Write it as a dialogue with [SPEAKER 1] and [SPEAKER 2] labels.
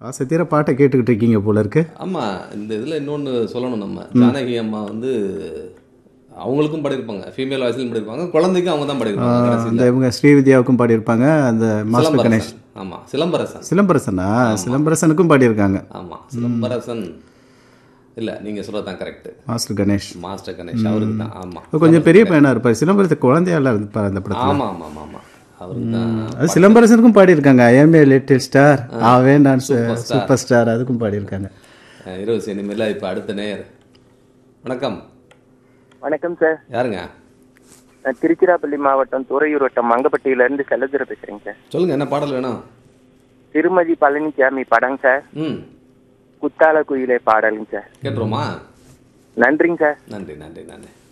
[SPEAKER 1] ஆசை தீர பாட்டை கேட்டுக்கிட்டு இருக்கீங்க போல இருக்கு
[SPEAKER 2] ஆமா இந்த இதுல இன்னொன்னு சொல்லணும் நம்ம ஜானகி அம்மா வந்து அவங்களுக்கும் பாடியிருப்பாங்க ஃபீமேல் வாய்ஸ்லையும் பாடியிருப்பாங்க குழந்தைக்கும் அவங்க தான் பாடியிருப்பாங்க
[SPEAKER 1] அந்த
[SPEAKER 2] கடைசியில.
[SPEAKER 1] இவங்க ஸ்ரீவித்யாவுக்கும் பாடியிருப்பாங்க அந்த மாஸ்டர் கணேஷ்
[SPEAKER 2] சிலம்பரசன் ஆமா சிலம்பரசன்
[SPEAKER 1] சிலம்பரசனா சிலம்பரசனுக்கும் பாடியிருக்காங்க
[SPEAKER 2] ஆமா சிலம்பரசன் இல்ல நீங்க சொல்றதுதான் correct
[SPEAKER 1] master Ganesh
[SPEAKER 2] master Ganesh அவருக்கு தான் ஆமா
[SPEAKER 1] கொஞ்சம் பெரிய பையனா இருப்பார் சிலம்பரசு குழந்தையால இருப்பார் அந்த படத்துல
[SPEAKER 2] ஆமா ஆமா ஆமா ஆமா அவருக்கு தான்
[SPEAKER 1] அது சிலம்பரசனுக்கும் பாடியிருக்காங்க ஐஎம் ஏ லிட்டில் ஸ்டார் ஆவே நான் சூப்பர் ஸ்டார் அதுக்கும் பாடியிருக்காங்க
[SPEAKER 2] அஹ், இரவு சினிமையில் இப்போ அடுத்த நேயர் வணக்கம்
[SPEAKER 3] வணக்கம் சார்
[SPEAKER 2] யாருங்க
[SPEAKER 3] நான் திருச்சிராப்பள்ளி மாவட்டம் துறையூர் வட்டம் மங்கப்பட்டியில இருந்து செல்லதுரை பேசுறேங்க சார்
[SPEAKER 2] சொல்லுங்க என்ன பாடல் வேணும்
[SPEAKER 3] திருமதி பழனிசாமி படம் சார்
[SPEAKER 2] ம்
[SPEAKER 3] குத்தால குயிலே பாடலுங்க சார்
[SPEAKER 2] கேட்டுருவோமா
[SPEAKER 3] நன்றிங்க சார்
[SPEAKER 2] நன்றி நன்றி நன்றி